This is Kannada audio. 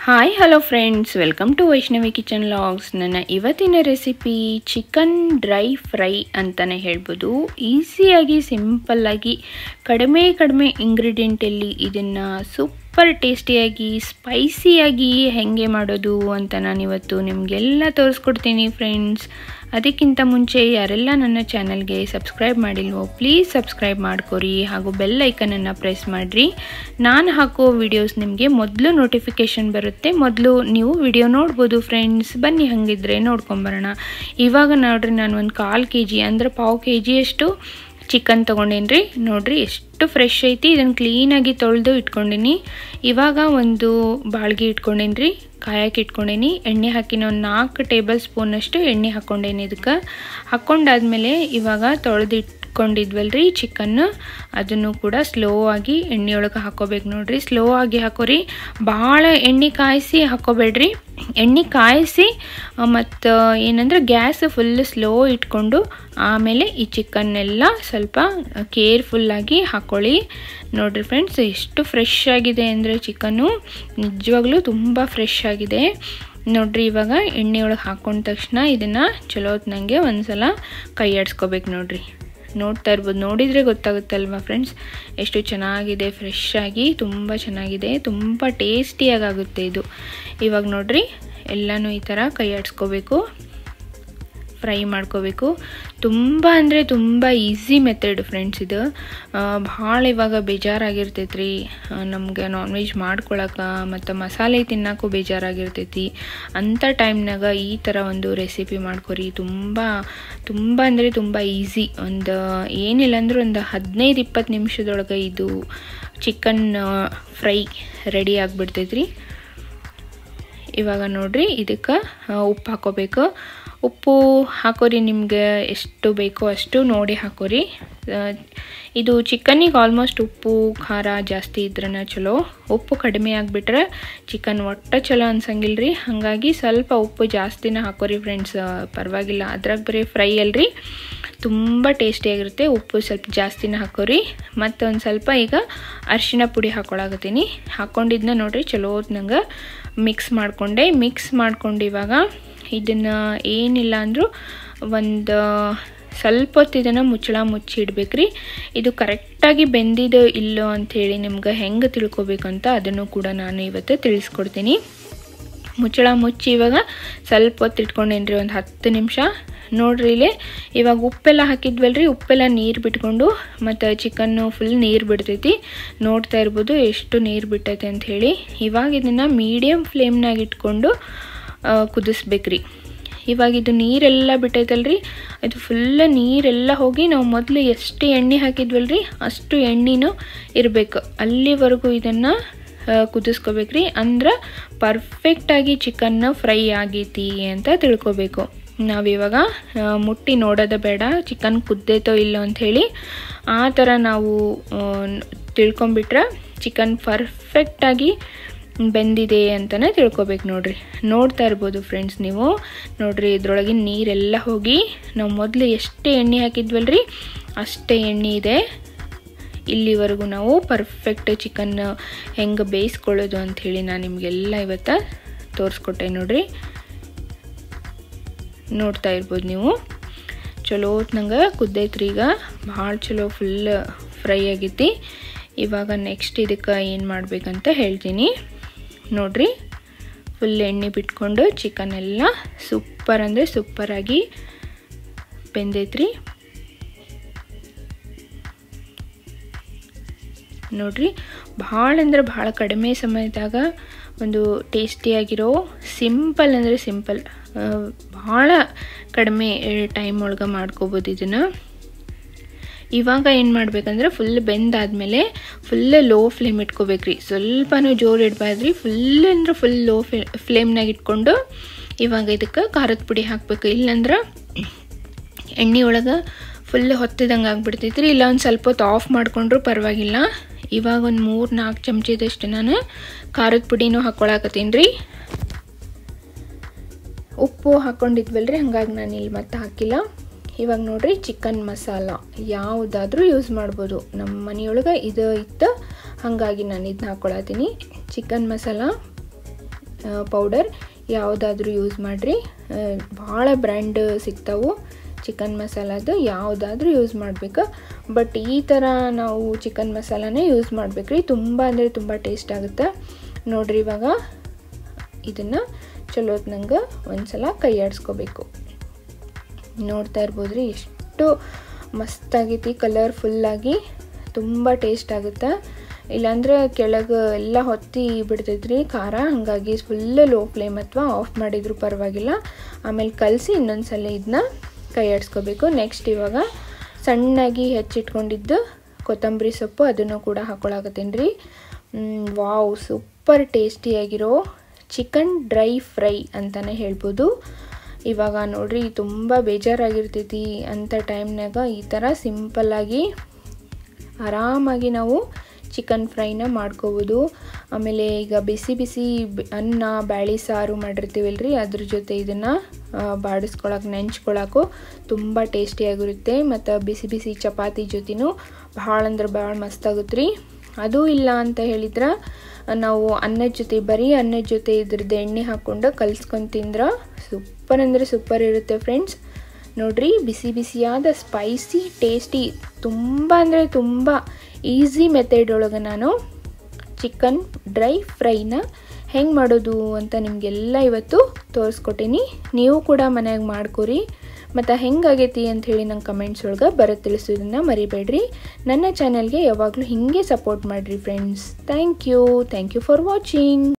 hi hello friends welcome to Vaishnavi kitchen logs ನನ್ನ ಇವತ್ತಿನ ರೆಸಿಪಿ ಚಿಕನ್ ಡ್ರೈ ಫ್ರೈ ಅಂತಲೇ ಹೇಳ್ಬೋದು ಈಸಿಯಾಗಿ ಸಿಂಪಲ್ಲಾಗಿ ಕಡಿಮೆ ಕಡಿಮೆ ಇಂಗ್ರೀಡಿಯೆಂಟಲ್ಲಿ ಇದನ್ನು ಸೂಪರ್ ಟೇಸ್ಟಿಯಾಗಿ ಸ್ಪೈಸಿಯಾಗಿ ಹೇಗೆ ಮಾಡೋದು ಅಂತ ನಾನಿವತ್ತು ನಿಮಗೆಲ್ಲ ತೋರಿಸ್ಕೊಡ್ತೀನಿ ಫ್ರೆಂಡ್ಸ್ ಅದಕ್ಕಿಂತ ಮುಂಚೆ ಯಾರೆಲ್ಲ ನನ್ನ ಚಾನಲ್ಗೆ ಸಬ್ಸ್ಕ್ರೈಬ್ ಮಾಡಿಲ್ವೋ ಪ್ಲೀಸ್ ಸಬ್ಸ್ಕ್ರೈಬ್ ಮಾಡ್ಕೊರಿ ಹಾಗೂ ಬೆಲ್ ಐಕನನ್ನು ಪ್ರೆಸ್ ಮಾಡಿರಿ ನಾನು ಹಾಕೋ ವಿಡಿಯೋಸ್ ನಿಮಗೆ ಮೊದಲು ನೋಟಿಫಿಕೇಷನ್ ಬರುತ್ತೆ ಮೊದಲು ನೀವು ವಿಡಿಯೋ ನೋಡ್ಬೋದು ಫ್ರೆಂಡ್ಸ್ ಬನ್ನಿ ಹಾಗಿದ್ರೆ ನೋಡ್ಕೊಂಬರೋಣ ಇವಾಗ ನೋಡ್ರಿ ನಾನು ಒಂದು ಕಾಲು ಕೆ ಜಿ ಅಂದರೆ ಪಾವು ಕೆ ಜಿಯಷ್ಟು ಚಿಕನ್ ತೊಗೊಂಡೇನಿ ನೋಡ್ರಿ ಎಷ್ಟು ಫ್ರೆಶ್ ಐತಿ ಇದನ್ನು ಕ್ಲೀನಾಗಿ ತೊಳೆದು ಇಟ್ಕೊಂಡೀನಿ ಇವಾಗ ಒಂದು ಬಾಳ್ಗೆ ಇಟ್ಕೊಂಡೇನಿ ಕಾಯಕ್ಕೆ ಇಟ್ಕೊಂಡೇನಿ ಎಣ್ಣೆ ಹಾಕಿನ ಒಂದು ನಾಲ್ಕು ಟೇಬಲ್ ಸ್ಪೂನಷ್ಟು ಎಣ್ಣೆ ಹಾಕ್ಕೊಂಡೇನಿ ಇದಕ್ಕೆ ಹಾಕ್ಕೊಂಡಾದ್ಮೇಲೆ ಇವಾಗ ತೊಳೆದು ಇಟ್ಕೊಂಡಿದ್ವಲ್ರಿ ಚಿಕನ್ನು ಅದನ್ನು ಕೂಡ ಸ್ಲೋ ಆಗಿ ಎಣ್ಣೆಯೊಳಗೆ ಹಾಕೋಬೇಕು ನೋಡ್ರಿ ಸ್ಲೋ ಆಗಿ ಹಾಕೋರಿ ಭಾಳ ಎಣ್ಣೆ ಕಾಯಿಸಿ ಹಾಕೋಬೇಡ್ರಿ ಎಣ್ಣೆ ಕಾಯಿಸಿ ಮತ್ತು ಏನಂದ್ರೆ ಗ್ಯಾಸ್ ಫುಲ್ ಸ್ಲೋ ಇಟ್ಕೊಂಡು ಆಮೇಲೆ ಈ ಚಿಕನ್ನೆಲ್ಲ ಸ್ವಲ್ಪ ಕೇರ್ಫುಲ್ಲಾಗಿ ಹಾಕ್ಕೊಳ್ಳಿ ನೋಡಿರಿ ಫ್ರೆಂಡ್ಸ್ ಎಷ್ಟು ಫ್ರೆಶ್ ಆಗಿದೆ ಅಂದರೆ ಚಿಕನ್ನು ನಿಜವಾಗ್ಲೂ ತುಂಬ ಫ್ರೆಶ್ ಆಗಿದೆ ನೋಡ್ರಿ ಇವಾಗ ಎಣ್ಣೆಯೊಳಗೆ ಹಾಕೊಂಡ ತಕ್ಷಣ ಇದನ್ನು ಚಲೋ ನನಗೆ ಒಂದು ಸಲ ಕೈ ಆಡಿಸ್ಕೋಬೇಕು ನೋಡ್ರಿ ನೋಡ್ತಾ ಇರ್ಬೋದು ನೋಡಿದರೆ ಗೊತ್ತಾಗುತ್ತಲ್ವ ಫ್ರೆಂಡ್ಸ್ ಎಷ್ಟು ಚೆನ್ನಾಗಿದೆ ಫ್ರೆಶ್ ಆಗಿ ತುಂಬ ಚೆನ್ನಾಗಿದೆ ತುಂಬ ಟೇಸ್ಟಿಯಾಗಿ ಆಗುತ್ತೆ ಇದು ಇವಾಗ ನೋಡ್ರಿ ಎಲ್ಲನೂ ಈ ಥರ ಕೈ ಆಡಿಸ್ಕೋಬೇಕು ಫ್ರೈ ಮಾಡ್ಕೋಬೇಕು ತುಂಬ ಅಂದರೆ ತುಂಬ ಈಸಿ ಮೆಥಡ್ ಫ್ರೆಂಡ್ಸ್ ಇದು ಭಾಳ ಇವಾಗ ಬೇಜಾರಾಗಿರ್ತೈತೆ ರೀ ನಮ್ಗೆ ನಾನ್ ವೆಜ್ ಮಾಡ್ಕೊಳಕ್ಕೆ ಮತ್ತು ಮಸಾಲೆ ತಿನ್ನೋಕ್ಕೂ ಬೇಜಾರಾಗಿರ್ತೈತಿ ಅಂಥ ಟೈಮ್ನಾಗ ಈ ಥರ ಒಂದು ರೆಸಿಪಿ ಮಾಡ್ಕೊರಿ ತುಂಬ ತುಂಬ ಅಂದರೆ ತುಂಬ ಈಸಿ ಒಂದು ಏನಿಲ್ಲ ಅಂದ್ರೆ ಒಂದು ಹದಿನೈದು ಇಪ್ಪತ್ತು ನಿಮಿಷದೊಳಗೆ ಇದು ಚಿಕನ್ ಫ್ರೈ ರೆಡಿ ಆಗಿಬಿಡ್ತೈತೆ ರೀ ಇವಾಗ ನೋಡ್ರಿ ಇದಕ್ಕೆ ಉಪ್ಪು ಹಾಕೋಬೇಕು ಉಪ್ಪು ಹಾಕೋರಿ ನಿಮಗೆ ಎಷ್ಟು ಬೇಕೋ ಅಷ್ಟು ನೋಡಿ ಹಾಕೋರಿ ಇದು ಚಿಕನ್ನಿಗೆ ಆಲ್ಮೋಸ್ಟ್ ಉಪ್ಪು ಖಾರ ಜಾಸ್ತಿ ಇದ್ರನ ಚಲೋ ಉಪ್ಪು ಕಡಿಮೆ ಆಗಿಬಿಟ್ರೆ ಚಿಕನ್ ಒಟ್ಟು ಚಲೋ ಅನ್ಸಂಗಿಲ್ಲ ರೀ ಹಾಗಾಗಿ ಸ್ವಲ್ಪ ಉಪ್ಪು ಜಾಸ್ತಿನ ಹಾಕೋರಿ ಫ್ರೆಂಡ್ಸ್ ಪರವಾಗಿಲ್ಲ ಅದ್ರಾಗ ಬರೀ ಫ್ರೈ ಅಲ್ರಿ ತುಂಬ ಟೇಸ್ಟಿಯಾಗಿರುತ್ತೆ ಉಪ್ಪು ಸ್ವಲ್ಪ ಜಾಸ್ತಿನ ಹಾಕೋರಿ ಮತ್ತು ಒಂದು ಸ್ವಲ್ಪ ಈಗ ಅರಿಶಿಣ ಪುಡಿ ಹಾಕೊಳಕತ್ತೀನಿ ಹಾಕ್ಕೊಂಡಿದ್ದನ್ನ ನೋಡಿರಿ ಚಲೋ ನಂಗೆ ಮಿಕ್ಸ್ ಮಾಡಿಕೊಂಡೆ ಮಿಕ್ಸ್ ಮಾಡ್ಕೊಂಡು ಇವಾಗ ಇದನ್ನು ಏನಿಲ್ಲ ಅಂದರೂ ಒಂದು ಸ್ವಲ್ಪ ಹೊತ್ತು ಇದನ್ನು ಮುಚ್ಚಳ ಮುಚ್ಚಿ ಇಡ್ಬೇಕ್ರಿ ಇದು ಕರೆಕ್ಟಾಗಿ ಬೆಂದಿದ್ದು ಇಲ್ಲೋ ಅಂಥೇಳಿ ನಿಮ್ಗೆ ಹೆಂಗೆ ತಿಳ್ಕೊಬೇಕಂತ ಅದನ್ನು ಕೂಡ ನಾನು ಇವತ್ತು ತಿಳಿಸ್ಕೊಡ್ತೀನಿ ಮುಚ್ಚಳ ಮುಚ್ಚಿ ಇವಾಗ ಸ್ವಲ್ಪ ಹೊತ್ತು ಇಟ್ಕೊಂಡೇನ್ರಿ ಒಂದು ಹತ್ತು ನಿಮಿಷ ನೋಡ್ರಿ ಇಲ್ಲಿ ಇವಾಗ ಉಪ್ಪೆಲ್ಲ ಹಾಕಿದ್ವಲ್ರಿ ಉಪ್ಪೆಲ್ಲ ನೀರು ಬಿಟ್ಕೊಂಡು ಮತ್ತು ಚಿಕನ್ನು ಫುಲ್ ನೀರು ಬಿಡ್ತೈತಿ ನೋಡ್ತಾ ಇರ್ಬೋದು ಎಷ್ಟು ನೀರು ಬಿಟ್ಟೈತೆ ಅಂತ ಹೇಳಿ ಇವಾಗ ಇದನ್ನು ಮೀಡಿಯಮ್ ಫ್ಲೇಮ್ನಾಗ ಇಟ್ಕೊಂಡು ಕುದಿಸ್ಬೇಕ್ರಿ ಇವಾಗ ಇದು ನೀರೆಲ್ಲ ಬಿಟ್ಟೈತಲ್ರಿ ಇದು ಫುಲ್ ನೀರೆಲ್ಲ ಹೋಗಿ ನಾವು ಮೊದಲು ಎಷ್ಟು ಎಣ್ಣೆ ಹಾಕಿದ್ವಲ್ರಿ ಅಷ್ಟು ಎಣ್ಣೆನೂ ಇರಬೇಕು ಅಲ್ಲಿವರೆಗೂ ಇದನ್ನು ಕುದಿಸ್ಕೋಬೇಕ್ರಿ ಅಂದ್ರೆ ಪರ್ಫೆಕ್ಟಾಗಿ ಚಿಕನ್ನ ಫ್ರೈ ಆಗೈತಿ ಅಂತ ತಿಳ್ಕೊಬೇಕು ನಾವಿವಾಗ ಮುಟ್ಟಿ ನೋಡೋದು ಬೇಡ ಚಿಕನ್ ಕುದ್ದೈತೋ ಇಲ್ಲೋ ಅಂಥೇಳಿ ಆ ಥರ ನಾವು ತಿಳ್ಕೊಂಬಿಟ್ರೆ ಚಿಕನ್ ಪರ್ಫೆಕ್ಟಾಗಿ ಬೆಂದಿದೆ ಅಂತಲೇ ತಿಳ್ಕೊಬೇಕು ನೋಡ್ರಿ ನೋಡ್ತಾ ಇರ್ಬೋದು ಫ್ರೆಂಡ್ಸ್ ನೀವು ನೋಡ್ರಿ ಇದ್ರೊಳಗಿನ ನೀರೆಲ್ಲ ಹೋಗಿ ನಾವು ಮೊದಲು ಎಷ್ಟೇ ಎಣ್ಣೆ ಹಾಕಿದ್ವಲ್ರಿ ಅಷ್ಟೇ ಎಣ್ಣೆ ಇದೆ ಇಲ್ಲಿವರೆಗೂ ನಾವು ಪರ್ಫೆಕ್ಟ್ ಚಿಕನ್ ಹೆಂಗೆ ಬೇಯಿಸ್ಕೊಳ್ಳೋದು ಅಂಥೇಳಿ ನಾನು ನಿಮಗೆಲ್ಲ ಇವತ್ತು ತೋರಿಸ್ಕೊಟ್ಟೆ ನೋಡ್ರಿ ನೋಡ್ತಾ ಇರ್ಬೋದು ನೀವು ಚಲೋ ನಂಗೆ ಕುದ್ದೈತ್ರಿ ಈಗ ಭಾಳ ಚಲೋ ಫುಲ್ ಫ್ರೈ ಆಗೈತಿ ಇವಾಗ ನೆಕ್ಸ್ಟ್ ಇದಕ್ಕೆ ಏನು ಮಾಡಬೇಕಂತ ಹೇಳ್ತೀನಿ ನೋಡ್ರಿ ಫುಲ್ ಎಣ್ಣೆ ಬಿಟ್ಕೊಂಡು ಚಿಕನ್ ಎಲ್ಲ ಸೂಪರ್ ಅಂದರೆ ಸೂಪರಾಗಿ ಬೆಂದೈತ್ರಿ ನೋಡ್ರಿ ಭಾಳ ಅಂದ್ರೆ ಭಾಳ ಕಡಿಮೆ ಸಮಯದಾಗ ಒಂದು ಟೇಸ್ಟಿಯಾಗಿರೋ ಸಿಂಪಲ್ ಅಂದರೆ ಸಿಂಪಲ್ ಭಾಳ ಕಡಿಮೆ ಟೈಮ್ ಒಳಗೆ ಮಾಡ್ಕೋಬೋದು ಇದನ್ನು ಇವಾಗ ಏನು ಮಾಡ್ಬೇಕಂದ್ರೆ ಫುಲ್ ಬೆಂದಾದಮೇಲೆ ಫುಲ್ ಲೋ ಫ್ಲೇಮ್ ಇಟ್ಕೋಬೇಕ್ರಿ ಸ್ವಲ್ಪನೂ ಜೋರು ಇಡಬಾರ್ದ್ರಿ ಫುಲ್ ಅಂದ್ರೆ ಫುಲ್ ಲೋ ಫ್ಲೇ ಫ್ಲೇಮ್ನಾಗ ಇಟ್ಕೊಂಡು ಇವಾಗ ಇದಕ್ಕೆ ಖಾರದ ಪುಡಿ ಹಾಕಬೇಕು ಇಲ್ಲಾಂದ್ರೆ ಎಣ್ಣೆ ಒಳಗೆ ಫುಲ್ ಹೊತ್ತಿದಂಗೆ ಆಗ್ಬಿಡ್ತೈತ್ರಿ ಇಲ್ಲ ಒಂದು ಸ್ವಲ್ಪ ಹೊತ್ತು ಆಫ್ ಮಾಡಿಕೊಂಡ್ರು ಪರವಾಗಿಲ್ಲ ಇವಾಗ ಒಂದು ಮೂರು ನಾಲ್ಕು ಚಮಚದಷ್ಟು ನಾನು ಖಾರದ ಪುಡಿನೂ ಹಾಕ್ಕೊಳಕತ್ತೀನಿ ರೀ ಉಪ್ಪು ಹಾಕ್ಕೊಂಡಿದ್ವಲ್ರಿ ಹಂಗಾಗಿ ನಾನು ಇಲ್ಲಿ ಮತ್ತೆ ಹಾಕಿಲ್ಲ ಇವಾಗ ನೋಡ್ರಿ ಚಿಕನ್ ಮಸಾಲ ಯಾವುದಾದ್ರೂ ಯೂಸ್ ಮಾಡ್ಬೋದು ನಮ್ಮ ಮನೆಯೊಳಗೆ ಇದು ಇತ್ತು ಹಾಗಾಗಿ ನಾನು ಇದನ್ನ ಹಾಕ್ಕೊಳತ್ತೀನಿ ಚಿಕನ್ ಮಸಾಲ ಪೌಡರ್ ಯಾವುದಾದ್ರೂ ಯೂಸ್ ಮಾಡಿರಿ ಭಾಳ ಬ್ರ್ಯಾಂಡ್ ಸಿಗ್ತಾವು ಚಿಕನ್ ಮಸಾಲದು ಯಾವುದಾದ್ರೂ ಯೂಸ್ ಮಾಡಬೇಕು ಬಟ್ ಈ ಥರ ನಾವು ಚಿಕನ್ ಮಸಾಲಾನೇ ಯೂಸ್ ಮಾಡ್ಬೇಕ್ರಿ ತುಂಬ ಅಂದರೆ ತುಂಬ ಟೇಸ್ಟ್ ಆಗುತ್ತೆ ನೋಡ್ರಿ ಇವಾಗ ಇದನ್ನು ಚಲೋ ನಂಗೆ ಒಂದ್ಸಲ ಕೈ ಆಡಿಸ್ಕೋಬೇಕು ನೋಡ್ತಾ ಇರ್ಬೋದು ರೀ ಎಷ್ಟು ಮಸ್ತಾಗೈತಿ ಕಲರ್ಫುಲ್ಲಾಗಿ ತುಂಬ ಟೇಸ್ಟ್ ಆಗುತ್ತೆ ಇಲ್ಲಾಂದ್ರೆ ಕೆಳಗೆ ಎಲ್ಲ ಹೊತ್ತಿ ಬಿಡ್ತೈತ್ರಿ ಖಾರ ಹಾಗಾಗಿ ಫುಲ್ ಲೋ ಫ್ಲೇಮ್ ಅಥವಾ ಆಫ್ ಮಾಡಿದ್ರು ಪರವಾಗಿಲ್ಲ ಆಮೇಲೆ ಕಲಸಿ ಇನ್ನೊಂದ್ಸಲ ಇದನ್ನ ಕೈ ಆಡಿಸ್ಕೋಬೇಕು ನೆಕ್ಸ್ಟ್ ಇವಾಗ ಸಣ್ಣಾಗಿ ಹೆಚ್ಚಿಟ್ಕೊಂಡಿದ್ದು ಕೊತ್ತಂಬರಿ ಸೊಪ್ಪು ಅದನ್ನು ಕೂಡ ಹಾಕೊಳಕತ್ತೀನಿ ರೀ ವಾವ್ ಸೂಪರ್ ಟೇಸ್ಟಿಯಾಗಿರೋ ಚಿಕನ್ ಡ್ರೈ ಫ್ರೈ ಅಂತಲೇ ಹೇಳ್ಬೋದು ಇವಾಗ ನೋಡ್ರಿ ತುಂಬ ಬೇಜಾರಾಗಿರ್ತೈತಿ ಅಂಥ ಟೈಮ್ನಾಗ ಈ ಥರ ಸಿಂಪಲ್ಲಾಗಿ ಆರಾಮಾಗಿ ನಾವು ಚಿಕನ್ ಫ್ರೈನ ಮಾಡ್ಕೋಬೋದು ಆಮೇಲೆ ಈಗ ಬಿಸಿ ಬಿಸಿ ಅನ್ನ ಬ್ಯಾಳಿ ಸಾರು ಮಾಡಿರ್ತೀವಲ್ರಿ ಅದ್ರ ಜೊತೆ ಇದನ್ನು ಬಾಡಿಸ್ಕೊಳಕ್ಕೆ ನೆಂಚ್ಕೊಳಕ್ಕೂ ತುಂಬ ಟೇಸ್ಟಿಯಾಗಿರುತ್ತೆ ಮತ್ತು ಬಿಸಿ ಬಿಸಿ ಚಪಾತಿ ಜೊತೆನೂ ಭಾಳ ಅಂದ್ರೆ ಭಾಳ ಮಸ್ತಾಗುತ್ತೆ ರೀ ಅದು ಇಲ್ಲ ಅಂತ ಹೇಳಿದ್ರೆ ನಾವು ಅನ್ನದ ಜೊತೆ ಬರೀ ಅನ್ನದ ಜೊತೆ ಇದ್ರದ್ದು ಎಣ್ಣೆ ಹಾಕ್ಕೊಂಡು ಕಲ್ಸ್ಕೊಂಡು ತಿಂದ್ರೆ ಸೂಪರ್ ಅಂದರೆ ಸೂಪರ್ ಇರುತ್ತೆ ಫ್ರೆಂಡ್ಸ್ ನೋಡ್ರಿ ಬಿಸಿ ಬಿಸಿಯಾದ ಸ್ಪೈಸಿ ಟೇಸ್ಟಿ ತುಂಬ ಅಂದರೆ ತುಂಬ ಈಸಿ ಮೆಥಡ್ ಒಳಗೆ ನಾನು ಚಿಕನ್ ಡ್ರೈ ಫ್ರೈನ ಹೆಂಗೆ ಮಾಡೋದು ಅಂತ ನಿಮಗೆಲ್ಲ ಇವತ್ತು ತೋರಿಸ್ಕೊಟ್ಟೀನಿ ನೀವು ಕೂಡ ಮನ್ಯಾಗ ಮಾಡ್ಕೊರಿ ಮತ್ತು ಹೆಂಗಾಗೈತಿ ಅಂತ ಹೇಳಿ ನಂಗೆ ಕಮೆಂಟ್ಸ್ ಒಳಗೆ ಬರೋದು ತಿಳಿಸೋದನ್ನು ಮರಿಬೇಡ್ರಿ ನನ್ನ ಚಾನಲ್ಗೆ ಯಾವಾಗಲೂ ಹೀಗೆ ಸಪೋರ್ಟ್ ಮಾಡಿರಿ friends thank you thank you for watching